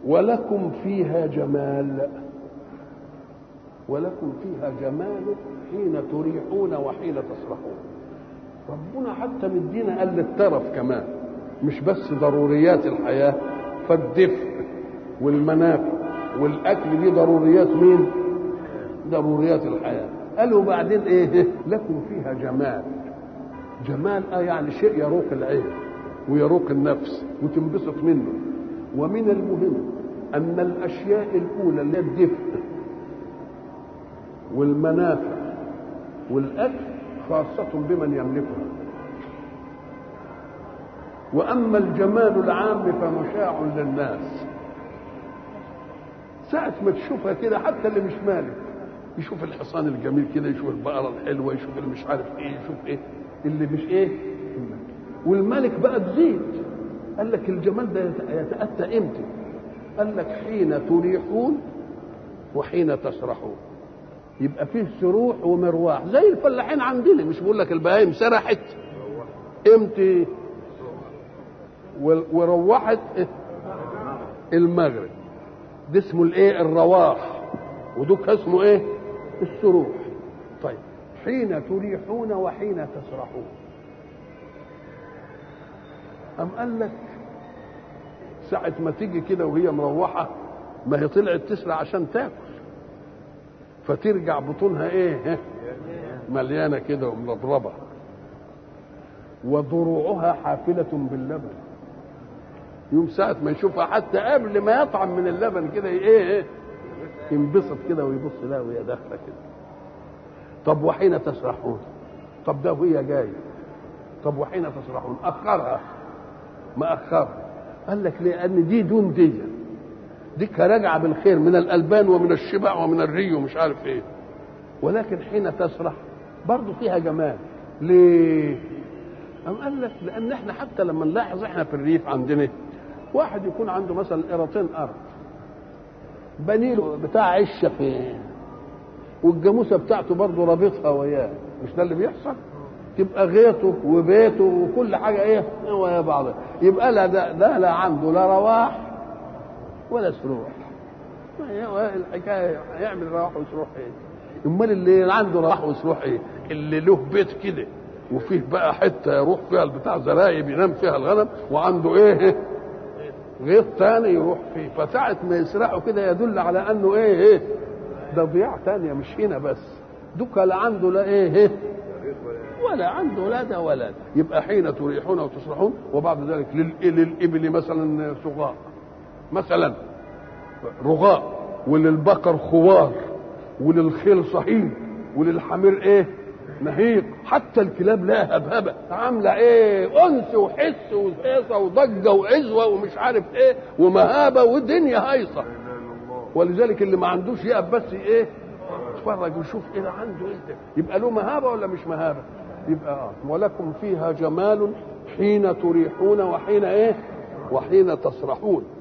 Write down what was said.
ولكم فيها جمال ولكم فيها جمال حين تريحون وحين تسرحون ربنا حتى مدينا قال للترف كمان مش بس ضروريات الحياة فالدفء والمنافع والأكل دي ضروريات مين ضروريات الحياة قالوا بعدين ايه لكم فيها جمال جمال اه يعني شيء يروق العين ويروق النفس وتنبسط منه ومن المهم ان الاشياء الاولى اللي هي الدفء والمنافع والاكل خاصه بمن يملكها واما الجمال العام فمشاع للناس ساعة ما تشوفها كده حتى اللي مش مالك يشوف الحصان الجميل كده يشوف البقرة الحلوة يشوف اللي مش عارف ايه يشوف ايه اللي مش ايه والملك بقى تزيد قال لك الجمال ده يتأتى امتى قال لك حين تريحون وحين تسرحون يبقى فيه سروح ومرواح زي الفلاحين عندنا مش بقول لك البهايم سرحت امتى وروحت المغرب ده اسمه الايه الرواح ودوك اسمه ايه السروح طيب حين تريحون وحين تسرحون أم قال لك ساعة ما تيجي كده وهي مروحة ما هي طلعت تسرع عشان تاكل فترجع بطونها ايه مليانة كده ومربربة وضروعها حافلة باللبن يوم ساعة ما يشوفها حتى قبل ما يطعم من اللبن كده ايه ايه ينبسط كده ويبص لها وهي داخلة كده طب وحين تسرحون طب ده وهي جاية طب وحين تسرحون أخرها ما أخرها قال لك لأن دي دون دي دي راجعة بالخير من الألبان ومن الشبع ومن الري ومش عارف ايه ولكن حين تسرح برضه فيها جمال ليه؟ أم قال لك لأن احنا حتى لما نلاحظ احنا في الريف عندنا واحد يكون عنده مثلا قيراطين أرض بنيله بتاع عشه فين والجاموسه بتاعته برضه رابطها وياه مش ده اللي بيحصل تبقى غيطه وبيته وكل حاجه ايه ويا بعضها يبقى لا ده, ده لا عنده لا رواح ولا سروح الحكايه هيعمل رواح وسروح ايه امال اللي عنده رواح وسروح ايه اللي له بيت كده وفيه بقى حته يروح فيها البتاع زرايب ينام فيها الغنم وعنده ايه غيط تاني يروح فيه فساعة ما يسرحوا كده يدل على انه ايه ايه ده ضياع تانية مش هنا بس دوكا لا عنده لا ايه ايه ولا عنده لا ده ولا ده يبقى حين تريحون وتسرحون وبعد ذلك للإبل مثلا صغار مثلا رغاء وللبقر خوار وللخيل صهيل وللحمير ايه نهيق حتى الكلاب لها هبهبه عامله ايه انس وحس وهيصه وضجه وعزوه ومش عارف ايه ومهابه والدنيا هايصه ولذلك اللي ما عندوش يقف بس ايه يتفرج ويشوف ايه ده عنده ايه ده يبقى له مهابه ولا مش مهابه يبقى اه ولكم فيها جمال حين تريحون وحين ايه وحين تسرحون